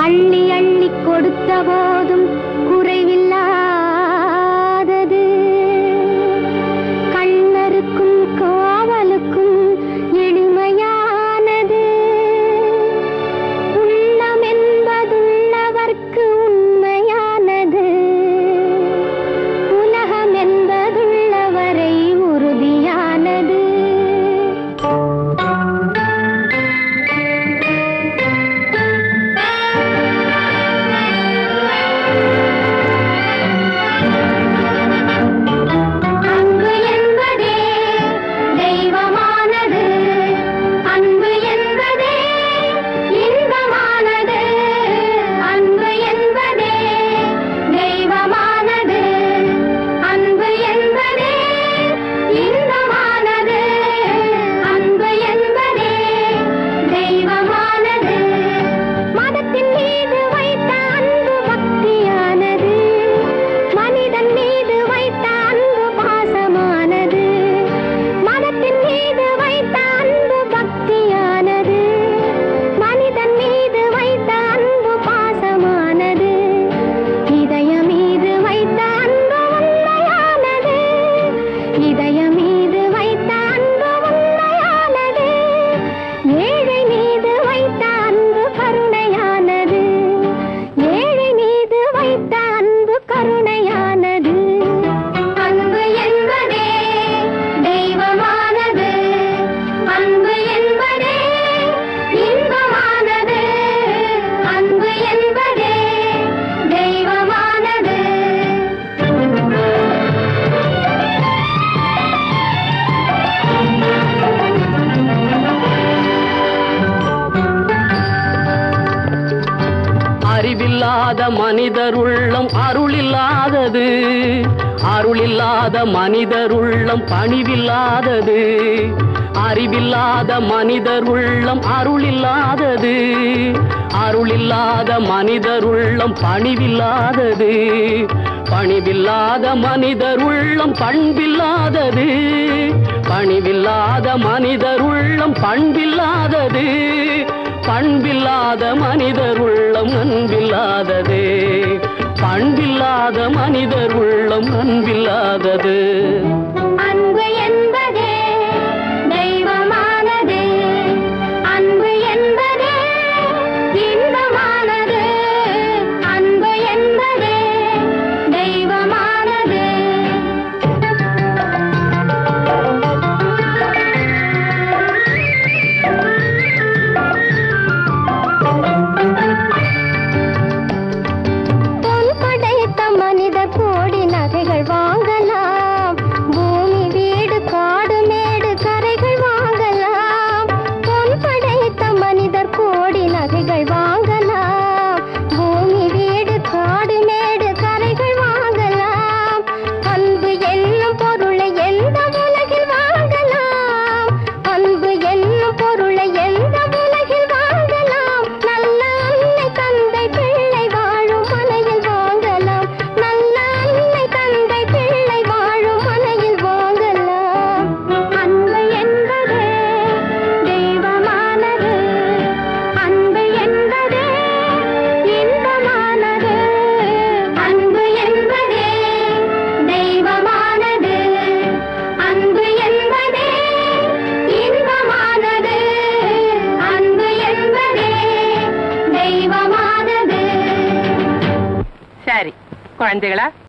அள்ளி அள்ளி கொடுத்த போதும் குறைவில்லாதது கண்ணருக்கும் காவலுக்கும் எளிமையானது உள்ளம் என்பதுள்ளவர்க்கு உண்மையானது உலகம் என்பதுள்ளவரை உறுதியானது அன்பு என்பதே தெய்வமானது அன்பு என்பதே இன்பமானது அன்பு என்பதே தெய்வமானது அன்பு என்பதே இன்பமானது அன்பு என்பதே தெய்வமானது மதத்தின் மீது வைத்த அன்பு பக்தியானது மனிதன் மீது வைத்த அன்பு பாசமானது மதத்தின் மீது வைத்த அன்பு பக்தியானது மனிதன் மீது வைத்த அன்பு பாசமானது இதய மீது வைத்த அன்பு உண்மையானது இதய மீது வைத்த அன்பு உண்மையானது ஏழை மீது வைத்த அன்பு கருணையானது ஏழை மீது வைத்த அன்பு கருணையானது அன்பு என்பதே தெய்வமானது அன்பு என்பதே இன்பமானது அன்பு என்பதே தெய்வமானது அறிவில்லாத மனிதர் உள்ளம் அருளில்லாதது அருளில்லாத மனிதர் உள்ளம் பணிவில்லாதது அறிவில்லாத மனிதர் உள்ளம் அருளில்லாதது அருளில்லாத மனிதர் உள்ளம் பணிவில்லாதது பணிவில்லாத மனிதர் உள்ளம் பண்பில்லாதது பணிவில்லாத மனிதர் உள்ளம் பண்பில்லாதது பண்பில்லாத மனிதர் உள்ளம் அன்பில்லாதது பண்பில்லாத மனிதர் உள்ளம் அன்பில்லாதது அன்பு என்பதே தெய்வமானது அன்பு என்பதே இன்பமானது அன்பு என்பதே தெய்வமானது பொன் படைத்த மனிதர் கோடி நகைகள் வாங்கலாம் பூமி வீடு காடு மேடு கரைகள் வாங்கலாம் பொன் படைத்த மனிதர் கோடி நகைகள் வாங்கலாம் பூமி வீடு காடு மேடு கரைகள் வாங்கலாம் அன்பு என்னும் பொருளை எந்த உலகில் வாங்கலாம் அன்பு என்னும் பொருளை எந்த உலகில் வாங்கலாம் நல்ல அன்னை தந்தை பிள்ளை வாழும் மனையில் வாங்கலாம் நல்ல அன்னை தந்தை பிள்ளை வாழும் மனையில் வாங்கலாம் அன்பு என்பதே தெய்வமானது அன்பு என்பதே இன்பமானது அன்பு என்பதே தெய்வமானது அன்பு என்பதே இன்பமானது அன்பு என்பதே தெய்வமானது சரி குழந்தைகளா